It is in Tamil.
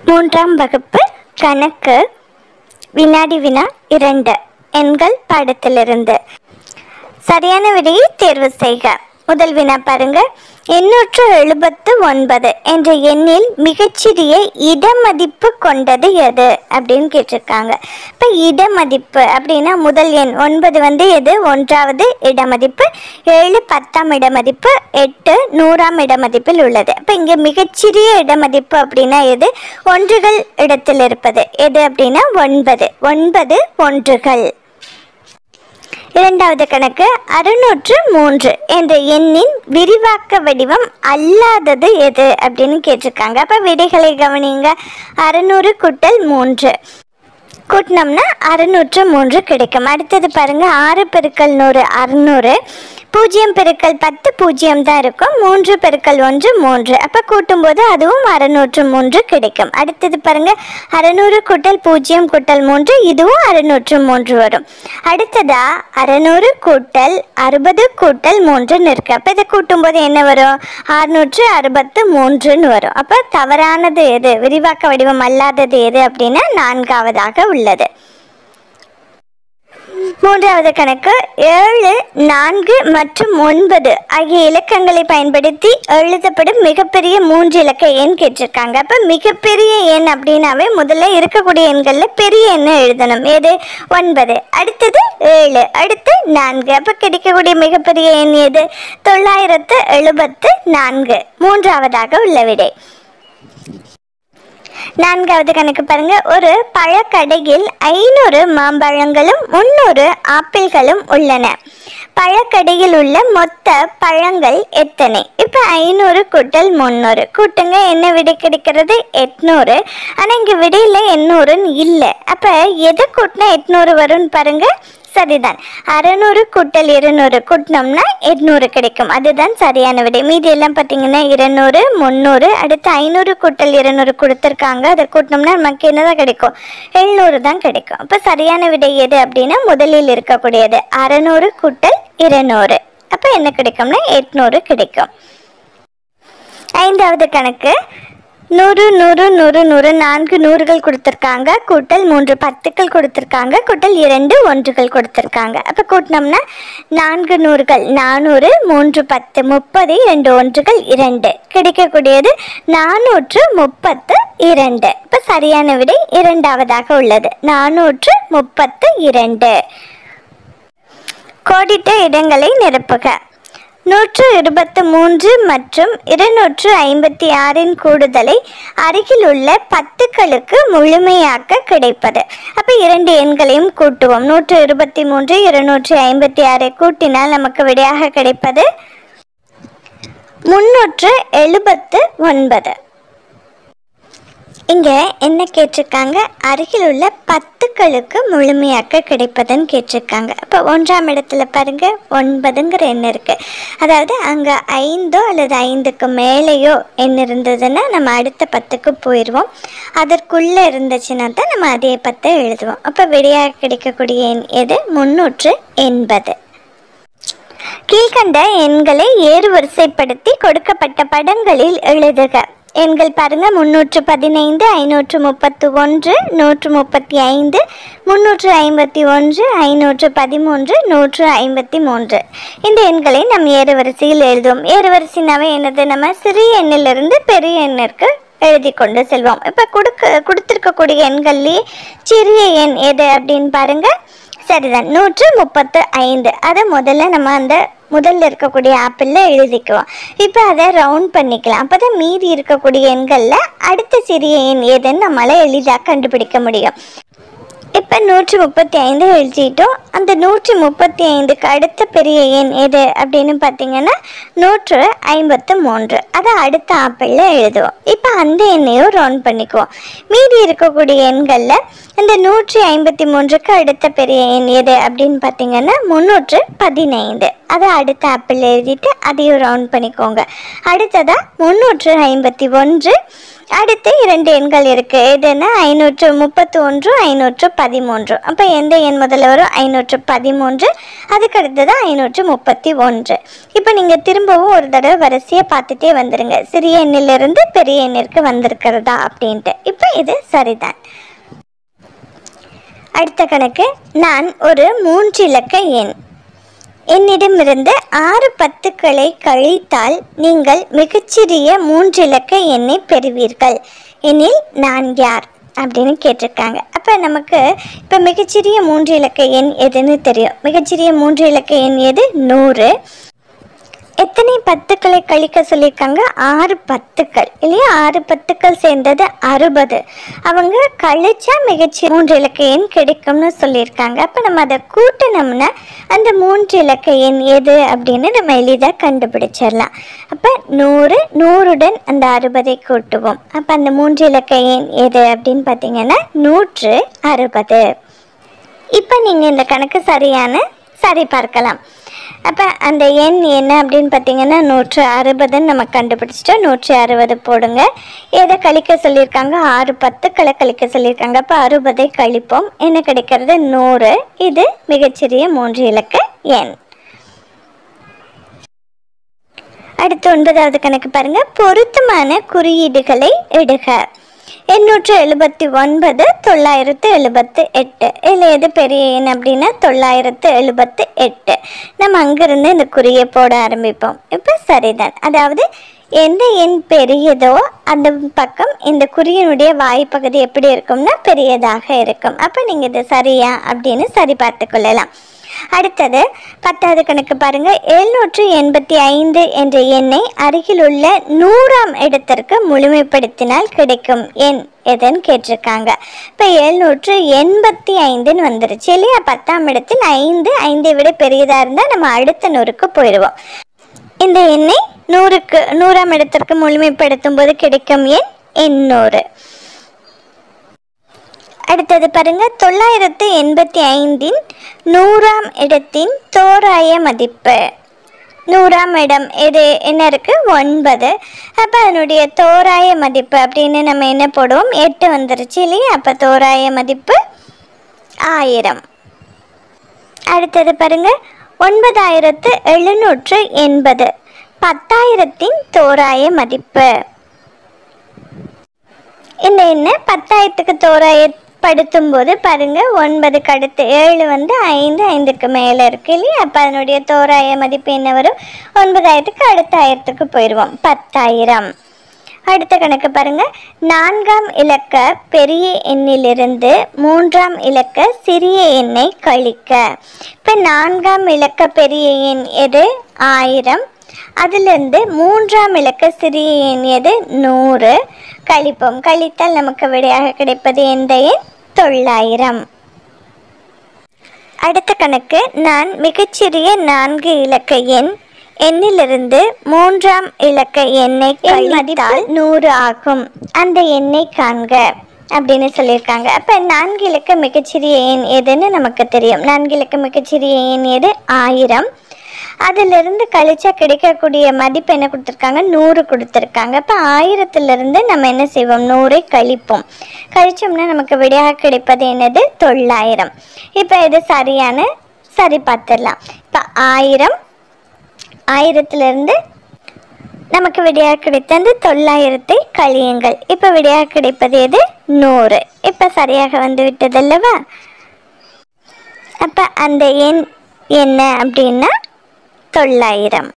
மூன்றாம் வகுப்பு கணக்கு வினாடி வினா இரண்டு எண்கள் பாடத்திலிருந்து சரியான விடையை தேர்வு செய்க முதல் வினா பாருங்க எண்ணூற்று எழுபத்து ஒன்பது என்ற எண்ணில் மிகச்சிறிய இடமதிப்பு கொண்டது எது அப்படின்னு கேட்டிருக்காங்க இப்போ இடமதிப்பு அப்படின்னா முதல் எண் ஒன்பது வந்து எது ஒன்றாவது இடமதிப்பு ஏழு பத்தாம் இடமதிப்பு எட்டு நூறாம் இடமதிப்பில் உள்ளது இப்போ இங்கே மிகச்சிறிய இடமதிப்பு அப்படின்னா எது ஒன்றுகள் இடத்தில் இருப்பது எது அப்படின்னா ஒன்பது ஒன்பது ஒன்றுகள் இரண்டாவது கணக்கு அறுநூற்று மூன்று என்ற எண்ணின் விரிவாக்க வடிவம் அல்லாதது எது அப்படின்னு கேட்டிருக்காங்க அப்போ விடைகளை கவனிங்க அறுநூறு கூட்டல் மூன்று கூட்டினோம்னா அறுநூற்று மூன்று கிடைக்கும் அடுத்தது பாருங்க ஆறு பெருக்கல் நூறு அறுநூறு பூஜ்ஜியம் பெருக்கல் பத்து பூஜ்ஜியம் தான் இருக்கும் மூன்று பெருக்கல் ஒன்று மூன்று அப்போ கூட்டும்போது அதுவும் அறுநூற்று மூன்று கிடைக்கும் அடுத்தது பாருங்க அறுநூறு கூட்டல் பூஜ்ஜியம் கூட்டல் மூன்று இதுவும் அறுநூற்று மூன்று வரும் அடுத்ததா அறுநூறு கூட்டல் அறுபது கூட்டல் மூன்றுன்னு இருக்கு அப்போ இதை கூட்டும்போது என்ன வரும் அறுநூற்று அறுபத்து மூன்றுன்னு வரும் அப்போ தவறானது எது விரிவாக்க வடிவம் அல்லாதது எது அப்படின்னா நான்காவதாக உள்ளது மூன்றாவது கணக்கு ஏழு நான்கு மற்றும் ஒன்பது ஆகிய இலக்கங்களை பயன்படுத்தி எழுதப்படும் மிகப்பெரிய மூன்று இலக்க எண் கேட்டிருக்காங்க அப்போ மிகப்பெரிய எண் அப்படின்னாவே முதல்ல இருக்கக்கூடிய எண்களில் பெரிய எண்ணை எழுதணும் எது ஒன்பது அடுத்தது ஏழு அடுத்து நான்கு அப்போ கிடைக்கக்கூடிய மிகப்பெரிய எண் எது தொள்ளாயிரத்து எழுபத்து நான்கு மூன்றாவதாக உள்ள விடை நான்காவது கணக்கு பாருங்க ஒரு பழக்கடையில் ஐநூறு மாம்பழங்களும் முன்னூறு ஆப்பிள்களும் உள்ளன பழக்கடையில் உள்ள மொத்த பழங்கள் எத்தனை இப்போ ஐநூறு கூட்டல் முந்நூறு கூட்டுங்க என்ன விடை கிடைக்கிறது எட்நூறு ஆனால் இங்கே விடையில் எண்ணூறுன்னு இல்லை அப்போ எதை கூட்டினா எட்நூறு வரும்னு பாருங்க சரிதான் அறநூறு கூட்டல் இருநூறு கூட்டினோம்னா எட்நூறு கிடைக்கும் அதுதான் சரியான விடை மீதி எல்லாம் பார்த்தீங்கன்னா இருநூறு முந்நூறு அடுத்து ஐநூறு கூட்டல் இருநூறு கொடுத்துருக்காங்க அதை கூட்டினோம்னா நமக்கு என்னதான் கிடைக்கும் எழுநூறு தான் கிடைக்கும் அப்போ சரியான விடை எது அப்படின்னா முதலில் இருக்கக்கூடியது அறநூறு கூட்டல் இருநூறு அப்போ என்ன கிடைக்கும்னா எட்நூறு கிடைக்கும் ஐந்தாவது கணக்கு நூறு நூறு நூறு நூறு நான்கு நூறுகள் கொடுத்துருக்காங்க கூட்டல் மூன்று பத்துக்கள் கொடுத்துருக்காங்க கூட்டல் இரண்டு ஒன்றுகள் கொடுத்துருக்காங்க அப்போ கூட்டினோம்னா நான்கு நூறுகள் நானூறு மூன்று பத்து முப்பது இரண்டு ஒன்றுகள் இரண்டு கிடைக்கக்கூடியது நானூற்று முப்பத்து இரண்டு இப்போ சரியான விடை இரண்டாவதாக உள்ளது நானூற்று முப்பத்து இரண்டு கோடிட்ட இடங்களை நிரப்புக நூற்று இருபத்து மூன்று மற்றும் இருநூற்று ஐம்பத்தி ஆறின் கூடுதலை அருகில் உள்ள பத்துக்களுக்கு முழுமையாக்க கிடைப்பது அப்போ இரண்டு எண்களையும் கூட்டுவோம் நூற்று இருபத்தி மூன்று இருநூற்றி ஐம்பத்தி ஆறை கூட்டினால் நமக்கு விடையாக கிடைப்பது முன்னூற்று எழுபத்து ஒன்பது இங்கே என்ன கேட்டிருக்காங்க அருகில் உள்ள பத்துக்களுக்கு முழுமையாக்க கிடைப்பதுன்னு கேட்டிருக்காங்க இப்போ ஒன்றாம் இடத்துல பாருங்க ஒன்பதுங்கிற எண் இருக்குது அதாவது அங்கே ஐந்தோ அல்லது ஐந்துக்கு மேலேயோ எண் இருந்ததுன்னா நம்ம அடுத்த பத்துக்கு போயிடுவோம் அதற்குள்ளே இருந்துச்சுன்னா தான் நம்ம அதே பத்தை எழுதுவோம் அப்போ விடையாக கிடைக்கக்கூடிய எண் எது முன்னூற்று எண்பது கீழ்கண்ட எண்களை ஏறுவரிசைப்படுத்தி கொடுக்கப்பட்ட படங்களில் எழுதுக எண்கள் பாருங்க முன்னூற்று பதினைந்து ஐநூற்று முப்பத்து ஒன்று நூற்று முப்பத்தி ஐந்து முன்னூற்று ஐம்பத்தி ஒன்று ஐநூற்று பதிமூன்று நூற்று ஐம்பத்தி மூன்று இந்த எண்களை நம் ஏறுவரிசையில் எழுதுவோம் ஏறுவரிசைனாவே என்னது நம்ம சிறிய எண்ணிலிருந்து பெரிய எண்ணிற்கு எழுதி கொண்டு செல்வோம் இப்போ கொடுக்க கொடுத்துருக்கக்கூடிய எண்கள்லேயே சிறிய எண் எது அப்படின்னு பாருங்க சரிதான் நூற்று முப்பத்து ஐந்து அதை முதல்ல நம்ம அந்த முதல்ல இருக்கக்கூடிய ஆப்பிளில் எழுதிக்குவோம் இப்போ அதை ரவுண்ட் பண்ணிக்கலாம் அப்போ தான் மீதி இருக்கக்கூடிய எண்களில் அடுத்த சிறிய எண் எதுன்னு நம்மளால் எளிதாக கண்டுபிடிக்க முடியும் இப்போ நூற்றி முப்பத்தி ஐந்து எழுதிட்டோம் அந்த நூற்றி முப்பத்தி ஐந்துக்கு அடுத்த பெரிய எண் எது அப்படின்னு பார்த்தீங்கன்னா நூற்று ஐம்பத்து மூன்று அதை அடுத்த ஆப்பிளில் எழுதுவோம் இப்போ அந்த எண்ணையும் ரவுண்ட் பண்ணிக்குவோம் மீதி இருக்கக்கூடிய எண்களில் இந்த நூற்றி ஐம்பத்தி மூன்றுக்கு அடுத்த பெரிய எண் எது அப்படின்னு பார்த்தீங்கன்னா முந்நூற்று பதினைந்து அதை அடுத்த ஆப்பிள் எழுதிட்டு அதையும் ரவுண்ட் பண்ணிக்கோங்க அடுத்ததாக முந்நூற்று ஐம்பத்தி ஒன்று அடுத்து இரண்டு எண்கள் இருக்கு எதுன்னா ஐநூற்று முப்பத்தி ஒன்று ஐநூற்று பதிமூணு பதிமூன்று அப்போ எந்த எண் முதல்ல வரும் ஐநூற்று பதிமூன்று அதுக்கு அடுத்தது ஐநூற்று முப்பத்தி ஒன்று இப்போ நீங்கள் திரும்பவும் ஒரு தடவை வரிசையாக பார்த்துட்டே வந்துடுங்க சிறிய எண்ணிலிருந்து பெரிய எண்ணிற்கு வந்திருக்கிறதா அப்படின்ட்டு இப்போ இது சரிதான் அடுத்த கணக்கு நான் ஒரு மூன்று இலக்க எண் என்னிடமிருந்து ஆறு பத்துக்களை கழித்தால் நீங்கள் மிகச்சிறிய மூன்று இலக்க எண்ணை பெறுவீர்கள் எனில் நான் யார் அப்படின்னு கேட்டிருக்காங்க அப்போ நமக்கு இப்போ மிகச்சிறிய மூன்று இலக்க எண் எதுன்னு தெரியும் மிகச்சிறிய மூன்று இலக்க எண் எது நூறு எத்தனை பத்துக்களை கழிக்க சொல்லியிருக்காங்க ஆறு பத்துக்கள் இல்லையா ஆறு பத்துக்கள் சேர்ந்தது அறுபது அவங்க கழிச்சா மிகச்சி மூன்று இலக்க எண் கிடைக்கும்னு சொல்லியிருக்காங்க அப்போ நம்ம அதை கூட்டினோம்னா அந்த மூன்று இலக்க எண் எது அப்படின்னு நம்ம எளிதாக கண்டுபிடிச்சிடலாம் அப்போ நூறு நூறுடன் அந்த அறுபதை கூட்டுவோம் அப்போ அந்த மூன்று இலக்க எண் எது அப்படின்னு பார்த்தீங்கன்னா நூற்று அறுபது இப்போ நீங்கள் இந்த கணக்கு சரியான சரி பார்க்கலாம் அப்போ அந்த எண் என்ன அப்படின்னு பார்த்தீங்கன்னா நூற்று அறுபதுன்னு நம்ம கண்டுபிடிச்சிட்டோம் நூற்றி அறுபது போடுங்க எதை கழிக்க சொல்லியிருக்காங்க ஆறு பத்துக்களை கழிக்க சொல்லியிருக்காங்க அப்போ அறுபதை கழிப்போம் என்ன கிடைக்கிறது நூறு இது மிகச்சிறிய மூன்று இலக்க எண் அடுத்து ஒன்பதாவது கணக்கு பாருங்க பொருத்தமான குறியீடுகளை இடுக எண்ணூற்று எழுபத்தி ஒன்பது தொள்ளாயிரத்து எழுபத்து எட்டு இதில் எது பெரிய எண் அப்படின்னா தொள்ளாயிரத்து எழுபத்து எட்டு நம்ம அங்கிருந்து இந்த குறியை போட ஆரம்பிப்போம் இப்போ சரிதான் அதாவது எந்த எண் பெரியதோ அந்த பக்கம் இந்த குறியினுடைய வாய்ப்பகுதி எப்படி இருக்கும்னா பெரியதாக இருக்கும் அப்போ நீங்கள் இது சரியா அப்படின்னு சரி பார்த்து கொள்ளலாம் அடுத்தது பத்தாவது கணக்கு பாருங்க எழுநூற்று எண்பத்தி ஐந்து என்ற எண்ணை அருகிலுள்ள நூறாம் இடத்திற்கு முழுமைப்படுத்தினால் கிடைக்கும் எண் எதுன்னு கேட்டிருக்காங்க இப்போ எழுநூற்று எண்பத்தி ஐந்துன்னு வந்துருச்சு இல்லையா பத்தாம் இடத்தில் ஐந்து ஐந்தை விட பெரியதாக இருந்தால் நம்ம அடுத்த நூறுக்கு போயிடுவோம் இந்த எண்ணை நூறுக்கு நூறாம் இடத்திற்கு முழுமைப்படுத்தும் போது கிடைக்கும் எண் எண்ணூறு அடுத்தது பாருங்க தொள்ளாயிரத்து எண்பத்தி ஐந்தின் நூறாம் இடத்தின் தோராய மதிப்பு நூறாம் இடம் இது என்ன இருக்கு ஒன்பது அப்போ அதனுடைய தோராய மதிப்பு அப்படின்னு நம்ம என்ன போடுவோம் எட்டு வந்துருச்சு இல்லையா அப்போ தோராய மதிப்பு ஆயிரம் அடுத்தது பாருங்க ஒன்பதாயிரத்து எழுநூற்று எண்பது பத்தாயிரத்தின் தோராய மதிப்பு இந்த எண்ணெய் பத்தாயிரத்துக்கு தோராயப்படுத்தும் போது பாருங்க ஒன்பதுக்கு அடுத்து ஏழு வந்து ஐந்து ஐந்துக்கு மேலே இருக்கு இல்லையா அப்போ அதனுடைய தோராய மதிப்பு என்ன வரும் ஒன்பதாயிரத்துக்கு அடுத்த ஆயிரத்துக்கு போயிடுவோம் பத்தாயிரம் அடுத்த கணக்கு பாருங்க நான்காம் இலக்க பெரிய எண்ணிலிருந்து மூன்றாம் இலக்க சிறிய எண்ணை கழிக்க இப்போ நான்காம் இலக்க பெரிய எண் எது ஆயிரம் அதிலிருந்து மூன்றாம் இலக்க சிறிய எண் எது நூறு கழிப்போம் கழித்தால் நமக்கு விடையாக கிடைப்பது எந்த எண் தொள்ளாயிரம் அடுத்த கணக்கு நான் மிகச்சிறிய நான்கு இலக்க எண் எண்ணிலிருந்து மூன்றாம் இலக்க எண்ணை கழித்தால் நூறு ஆகும் அந்த எண்ணை காண்க அப்படின்னு சொல்லியிருக்காங்க அப்போ நான்கு இலக்க மிகச்சிறிய எண் எதுன்னு நமக்கு தெரியும் நான்கு இலக்க மிகச்சிறிய எண் எது ஆயிரம் அதிலிருந்து கழிச்சா கிடைக்கக்கூடிய மதிப்பு என்ன கொடுத்துருக்காங்க நூறு கொடுத்துருக்காங்க அப்போ ஆயிரத்துலேருந்து நம்ம என்ன செய்வோம் நூறை கழிப்போம் கழிச்சோம்னா நமக்கு விடையாக கிடைப்பது என்னது தொள்ளாயிரம் இப்போ இது சரியான சரி பார்த்துடலாம் இப்போ ஆயிரம் ஆயிரத்துலேருந்து நமக்கு விடையாக கிடைத்தது தொள்ளாயிரத்தை கழியுங்கள் இப்போ விடையாக கிடைப்பது எது நூறு இப்போ சரியாக வந்து விட்டதல்லவா அப்போ அந்த எண் என்ன அப்படின்னா தொள்ளாயிரம்